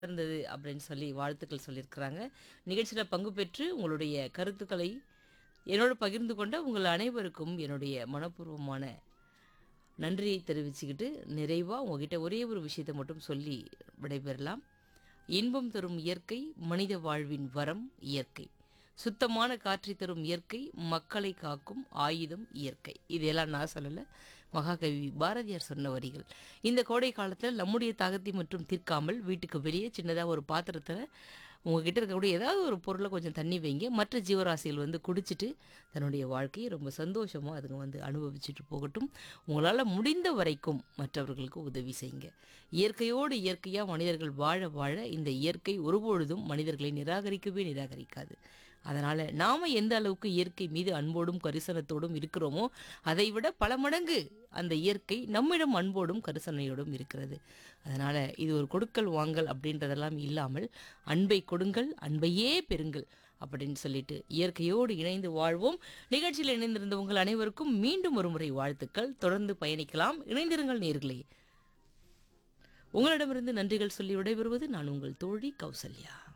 இருந்தது அப்படின்னு சொல்லி வாழ்த்துக்கள் சொல்லியிருக்கிறாங்க நிகழ்ச்சியில் பங்கு பெற்று உங்களுடைய கருத்துக்களை என்னோடு பகிர்ந்து கொண்ட உங்கள் அனைவருக்கும் என்னுடைய மனப்பூர்வமான நன்றியை தெரிவிச்சுக்கிட்டு நிறைவாக உங்ககிட்ட ஒரே ஒரு விஷயத்தை மட்டும் சொல்லி விடைபெறலாம் இன்பம் தரும் இயற்கை மனித வாழ்வின் வரம் இயற்கை சுத்தமான காற்றை தரும் இயற்கை மக்களை காக்கும் ஆயுதம் இயற்கை இதெல்லாம் நான் சொல்லலை மகாகவி பாரதியார் சொன்ன வரிகள் இந்த கோடை காலத்தில் நம்முடைய தாகத்தை மற்றும் தீர்க்காமல் வீட்டுக்கு வெளியே சின்னதாக ஒரு பாத்திரத்தில் உங்ககிட்ட இருக்கக்கூடிய ஏதாவது ஒரு பொருளை கொஞ்சம் தண்ணி வைங்க மற்ற ஜீவராசிகள் வந்து குடிச்சிட்டு தன்னுடைய வாழ்க்கையை ரொம்ப சந்தோஷமாக அதுங்க வந்து அனுபவிச்சுட்டு போகட்டும் உங்களால் முடிந்த வரைக்கும் மற்றவர்களுக்கு உதவி செய்யுங்க இயற்கையோடு இயற்கையாக மனிதர்கள் வாழ வாழ இந்த இயற்கை ஒருபொழுதும் மனிதர்களை நிராகரிக்கவே நிராகரிக்காது அதனால் நாம் எந்த அளவுக்கு இயற்கை மீது அன்போடும் கரிசனத்தோடும் இருக்கிறோமோ அதை விட பல மடங்கு அந்த இயற்கை நம்மிடம் அன்போடும் கரிசனையோடும் இருக்கிறது அதனால் இது ஒரு கொடுக்கல் வாங்கல் அப்படின்றதெல்லாம் இல்லாமல் அன்பை கொடுங்கள் அன்பையே பெறுங்கள் அப்படின்னு சொல்லிட்டு இயற்கையோடு இணைந்து வாழ்வோம் நிகழ்ச்சியில் இணைந்திருந்த உங்கள் அனைவருக்கும் மீண்டும் ஒரு முறை வாழ்த்துக்கள் தொடர்ந்து பயணிக்கலாம் இணைந்திருங்கள் நேர்களே உங்களிடமிருந்து நன்றிகள் சொல்லி விடைபெறுவது நான் உங்கள் தோழி கௌசல்யா